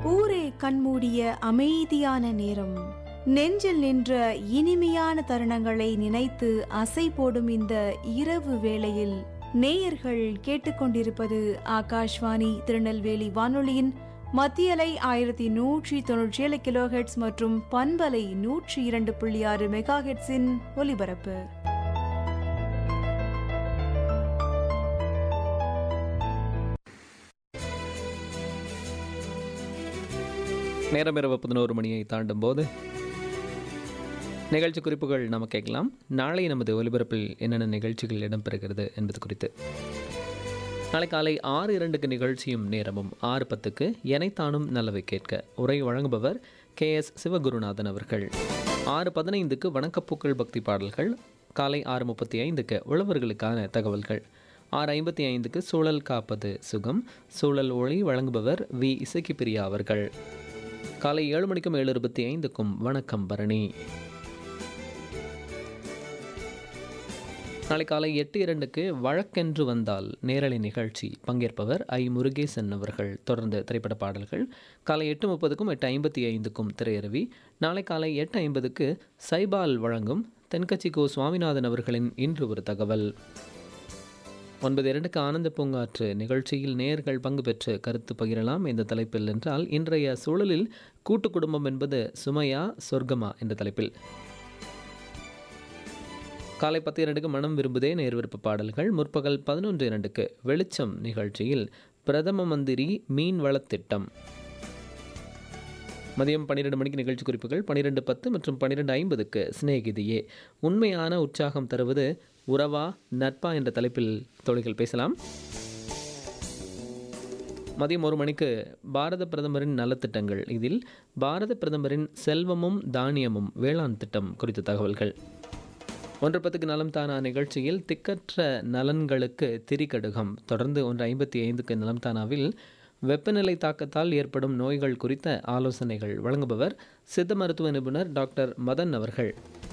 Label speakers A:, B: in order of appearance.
A: ஊரே கண்மூடிய அமைதியான நேரம் நெஞ்சில் நின்ற இனிமையான தருணங்களை நினைத்து அசை போடும் இந்த இரவு வேளையில் நேயர்கள் கேட்டுக்கொண்டிருப்பது ஆகாஷ்வாணி திருநெல்வேலி வானொலியின் மத்தியலை ஆயிரத்தி நூற்றி தொன்னூற்றி ஏழு கிலோஹெட்ஸ் மற்றும் பண்பலை நூற்றி இரண்டு புள்ளி ஆறு மெகா ஹெட்ஸின் ஒலிபரப்பு
B: நேரம் இரவு பதினோரு மணியை தாண்டும் போது நிகழ்ச்சி குறிப்புகள் நம்ம கேட்கலாம் நாளை நமது ஒலிபரப்பில் என்னென்ன நிகழ்ச்சிகள் இடம்பெறுகிறது என்பது குறித்து நாளை காலை ஆறு இரண்டுக்கு நிகழ்ச்சியும் நேரமும் ஆறு பத்துக்கு எனைத்தானும் நல்லவை கேட்க உரை வழங்குபவர் கே எஸ் சிவகுருநாதன் அவர்கள் ஆறு பதினைந்துக்கு வணக்கப்பூக்கள் பக்தி பாடல்கள் காலை ஆறு முப்பத்தி ஐந்துக்கு உழவர்களுக்கான தகவல்கள் ஆறு ஐம்பத்தி ஐந்துக்கு சூழல் காப்பது சுகம் சூழல் ஒளி வழங்குபவர் வி இசக்கி பிரியா அவர்கள் காலை ஏழு மணிக்கும் ஏழு இருபத்தி ஐந்துக்கும் வணக்கம் பரணி நாளை காலை எட்டு இரண்டுக்கு வழக்கென்று வந்தால் நேரலை நிகழ்ச்சி பங்கேற்பவர் ஐ முருகேசன் அவர்கள் தொடர்ந்து திரைப்பட பாடல்கள் காலை எட்டு முப்பதுக்கும் எட்டு ஐம்பத்தி ஐந்துக்கும் திரையரவி நாளை காலை எட்டு ஐம்பதுக்கு சைபால் வழங்கும் தென்கட்சி கோ சுவாமிநாதன் அவர்களின் இன்று ஒரு தகவல் ஒன்பது இரண்டுக்கு ஆனந்த பூங்காற்று நிகழ்ச்சியில் நேர்கள் பங்கு பெற்று கருத்து பகிரலாம் இந்த தலைப்பில் என்றால் இன்றைய சூழலில் கூட்டு குடும்பம் என்பது சுமையா சொர்க்கமா என்ற தலைப்பில் காலை பத்து இரண்டுக்கு மனம் விரும்புதே நேர் விருப்ப பாடல்கள் முற்பகல் பதினொன்று இரண்டுக்கு வெளிச்சம் நிகழ்ச்சியில் பிரதம மந்திரி மீன் வளத்திட்டம் மதியம் பன்னிரெண்டு மணிக்கு நிகழ்ச்சி குறிப்புகள் பன்னிரெண்டு பத்து மற்றும் பன்னிரெண்டு ஐம்பதுக்கு சிநேகிதியே உண்மையான உற்சாகம் தருவது உறவா நட்பா என்ற தலைப்பில் தோழிகள் பேசலாம் மதியம் ஒரு மணிக்கு பாரத பிரதமரின் நலத்திட்டங்கள் இதில் பாரத பிரதமரின் செல்வமும் தானியமும் வேளாண் திட்டம் குறித்த தகவல்கள் ஒன்று பத்துக்கு நலம் தானா நிகழ்ச்சியில் திக்கற்ற நலன்களுக்கு திரிகடுகம் தொடர்ந்து ஒன்று ஐம்பத்தி ஐந்துக்கு நலம் தானாவில் வெப்பநிலை தாக்கத்தால் ஏற்படும் நோய்கள் குறித்த ஆலோசனைகள் வழங்குபவர் சித்த மருத்துவ நிபுணர் டாக்டர் மதன் அவர்கள்